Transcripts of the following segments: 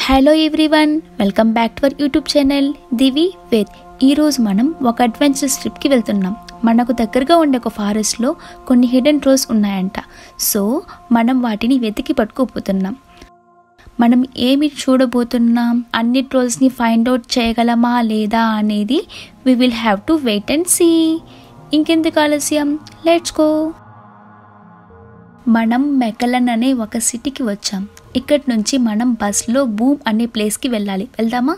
hello everyone welcome back to our YouTube channel Divi Ved ఈరోజు మనం ఒక అడ్వెంచర్ ట్రిప్కి వెళ్తున్నాం మనకు దగ్గరగా ఉండే ఒక ఫారెస్ట్లో కొన్ని హిడెన్ ట్రోల్స్ ఉన్నాయంట సో మనం వాటిని వెతికి పట్టుకోపోతున్నాం మనం ఏమి చూడబోతున్నాం అన్ని ట్రోల్స్ని ఫైండ్ అవుట్ చేయగలమా లేదా అనేది we will have to wait and see ఇంకెందుకు ఆలస్యం లెట్స్ గో మనం మెకలన్ అనే ఒక సిటీకి వచ్చాం ఇక్కడి నుంచి మనం బస్లో బూమ్ అనే ప్లేస్కి వెళ్ళాలి వెళ్దామా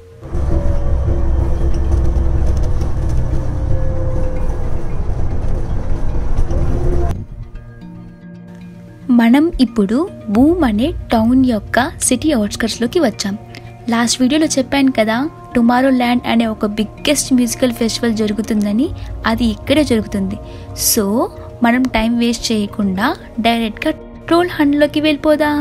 మనం ఇప్పుడు బూమ్ అనే టౌన్ యొక్క సిటీ అవుట్స్కట్స్లోకి వచ్చాం లాస్ట్ వీడియోలో చెప్పాను కదా టుమారో ల్యాండ్ అనే ఒక బిగ్గెస్ట్ మ్యూజికల్ ఫెస్టివల్ జరుగుతుందని అది ఇక్కడే జరుగుతుంది సో మనం టైం వేస్ట్ చేయకుండా డైరెక్ట్గా ట్రోల్ హండ్లోకి వెళ్ళిపోదాం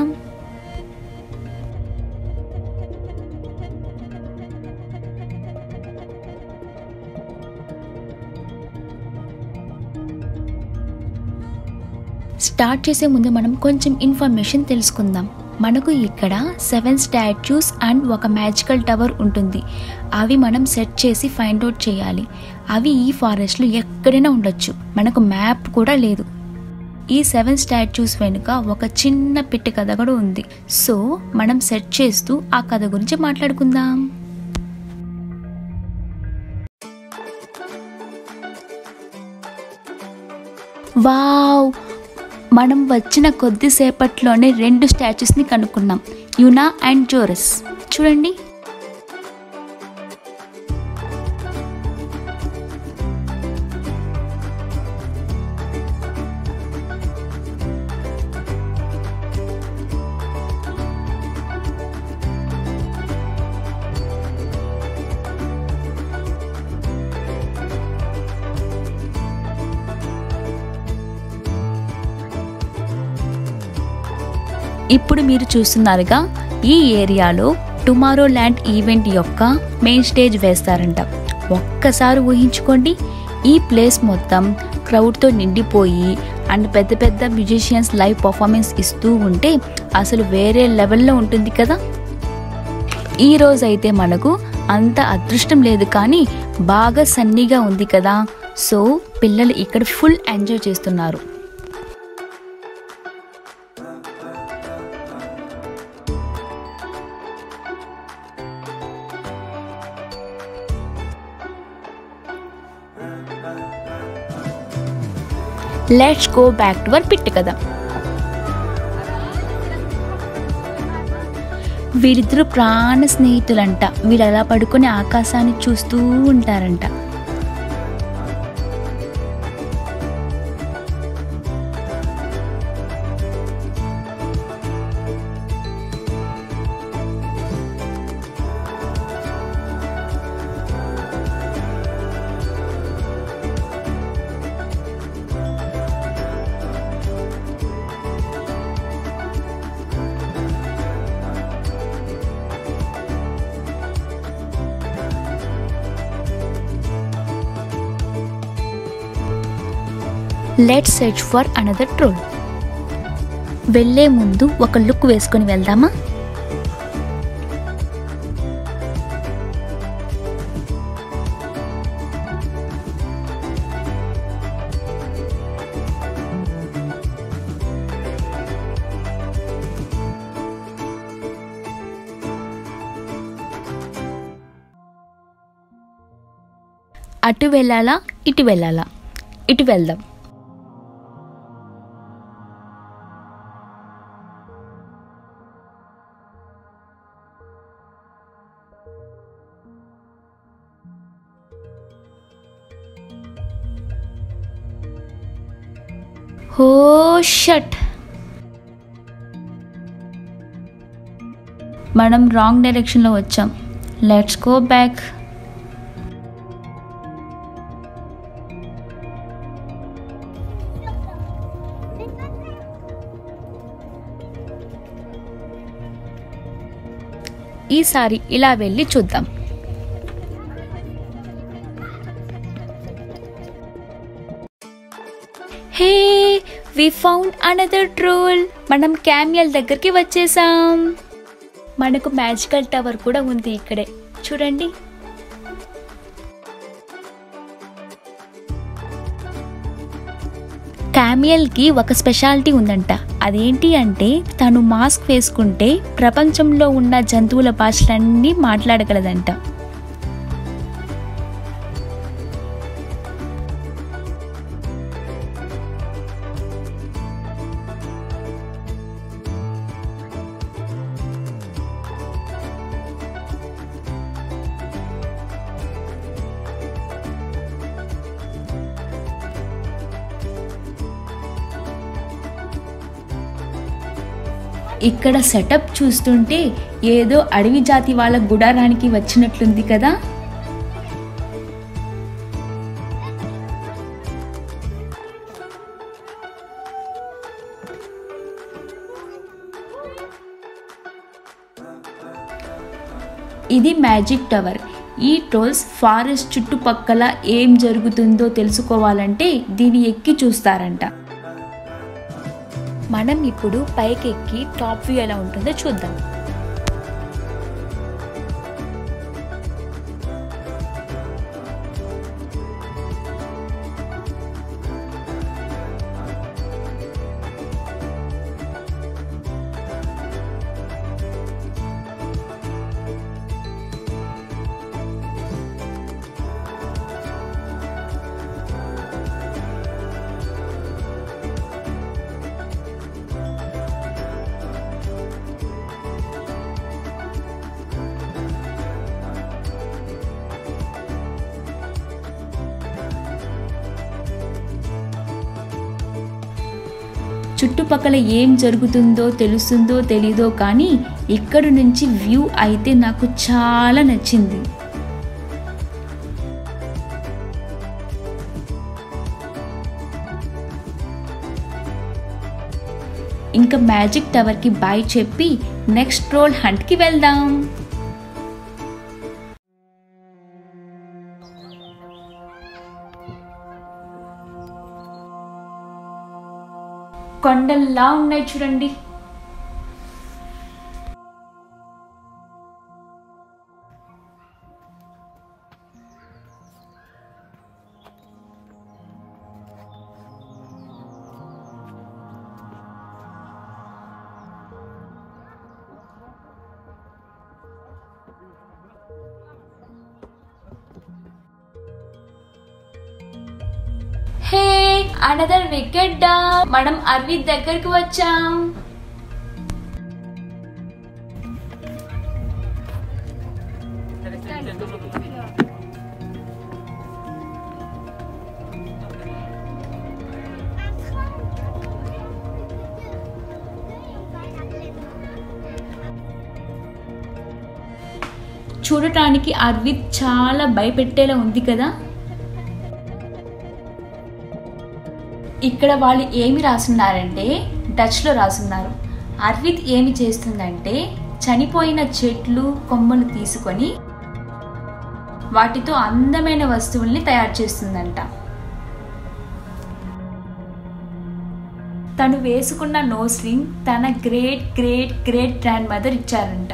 స్టార్ట్ చేసే ముందు మనం కొంచెం ఇన్ఫర్మేషన్ తెలుసుకుందాం మనకు ఇక్కడ సెవెన్ స్టాచ్యూస్ అండ్ ఒక మ్యాజికల్ టవర్ ఉంటుంది అవి మనం సెట్ చేసి ఫైండ్ అవుట్ చేయాలి అవి ఈ ఫారెస్ట్లో ఎక్కడైనా ఉండొచ్చు మనకు మ్యాప్ కూడా లేదు ఈ సెవెన్ స్టాచ్యూస్ వెనుక ఒక చిన్న పిట్టి కథ కూడా ఉంది సో మనం సెట్ చేస్తూ ఆ కథ గురించి మాట్లాడుకుందాం వావ్ మనం వచ్చిన కొద్దిసేపట్లోనే రెండు స్టాచ్యూస్ని కనుక్కున్నాం యునా అండ్ జోరస్ చూడండి ఇప్పుడు మీరు చూస్తున్నారుగా ఈ ఏరియాలో టుమారో ల్యాండ్ ఈవెంట్ యొక్క మెయిన్ స్టేజ్ వేస్తారంట ఒక్కసారి ఊహించుకోండి ఈ ప్లేస్ మొత్తం క్రౌడ్తో నిండిపోయి అండ్ పెద్ద పెద్ద మ్యూజిషియన్స్ లైవ్ పర్ఫార్మెన్స్ ఇస్తూ ఉంటే అసలు వేరే లెవెల్లో ఉంటుంది కదా ఈ రోజైతే మనకు అంత అదృష్టం లేదు కానీ బాగా సన్నీగా ఉంది కదా సో పిల్లలు ఇక్కడ ఫుల్ ఎంజాయ్ చేస్తున్నారు let's go back to our pit కదా వీరిద్దరు ప్రాణ స్నేహితులంట వీళ్ళు అలా పడుకుని ఆకాశాన్ని చూస్తూ ఉంటారంట let search for another troll వెళ్ళే ముందు ఒక లుక్ వేసుకొని వెళ్దామా అటు వెళ్ళాలా ఇటు వెళ్ళాలా ఇటు వెళ్దాం హో షట్ మనం రాంగ్ డైరెక్షన్లో వచ్చాం లెట్స్ గో బ్యాక్ ఈసారి ఇలా వెళ్ళి చూద్దాం hey we found another troll మనం క్యామియల్ దగ్గరికి వచ్చేసాం మనకు మ్యాజికల్ టవర్ కూడా ఉంది ఇక్కడే చూడండి క్యామియల్కి ఒక స్పెషాలిటీ ఉందంట అదేంటి అంటే తను మాస్క్ వేసుకుంటే ప్రపంచంలో ఉన్న జంతువుల భాషలన్నీ మాట్లాడగలదంట ఇక్కడ సెటప్ చూస్తుంటే ఏదో అడవి జాతి వాళ్ళ గుడారానికి వచ్చినట్లుంది కదా ఇది మ్యాజిక్ టవర్ ఈ ట్రోల్స్ ఫారెస్ట్ చుట్టుపక్కల ఏం జరుగుతుందో తెలుసుకోవాలంటే దీన్ని ఎక్కి చూస్తారంట మనం ఇప్పుడు పైకెక్కి టాప్ వ్యూ ఎలా ఉంటుందో చూద్దాం చుట్టుపక్కల ఏం జరుగుతుందో తెలుస్తుందో తెలీదో కానీ ఇక్కడి నుంచి వ్యూ అయితే నాకు చాలా నచ్చింది ఇంకా మ్యాజిక్ టవర్కి బాయ్ చెప్పి నెక్స్ట్ రోల్ హంట్కి వెళ్దాం కొండల్లా ఉన్నాయి చూడండి హే అనదర్ వికెట్ డా మనం అరవింద్ దగ్గరికి వచ్చాం చూడటానికి అరవింద్ చాలా భయపెట్టేలా ఉంది కదా ఇక్కడ వాళ్ళు ఏమి రాసున్నారంటే డచ్లో రాసున్నారు అర్విత్ ఏమి చేస్తుందంటే చనిపోయిన చెట్లు కొమ్మలు తీసుకొని వాటితో అందమైన వస్తువుల్ని తయారు చేస్తుందంట తను వేసుకున్న నోస్ రింగ్ తన great great great grandmother ఇచ్చారంట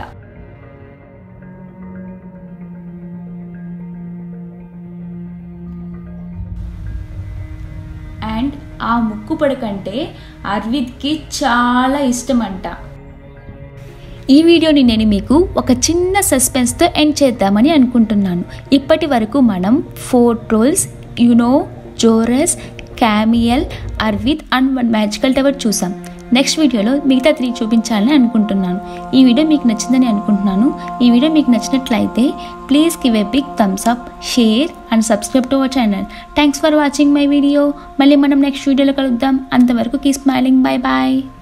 అండ్ ఆ ముక్కు పడకంటే అర్విద్కి చాలా ఇష్టం అంట ఈ వీడియోని నేను మీకు ఒక చిన్న సస్పెన్స్తో ఎండ్ చేద్దామని అనుకుంటున్నాను ఇప్పటి వరకు మనం ఫోర్ ట్రోల్స్ యునో జోరస్ క్యామియల్ అర్విత్ అండ్ వన్ మ్యాజికల్ టవర్ చూసాం నెక్స్ట్ వీడియోలో మిగతా త్రీ చూపించాలని అనుకుంటున్నాను ఈ వీడియో మీకు నచ్చిందని అనుకుంటున్నాను ఈ వీడియో మీకు నచ్చినట్లయితే please give a big thumbs up share and subscribe to our channel thanks for watching my video మళ్ళీ మనం నెక్స్ట్ వీడియోలో కలుద్దాం అంతవరకు కీ స్మైలింగ్ బాయ్ బాయ్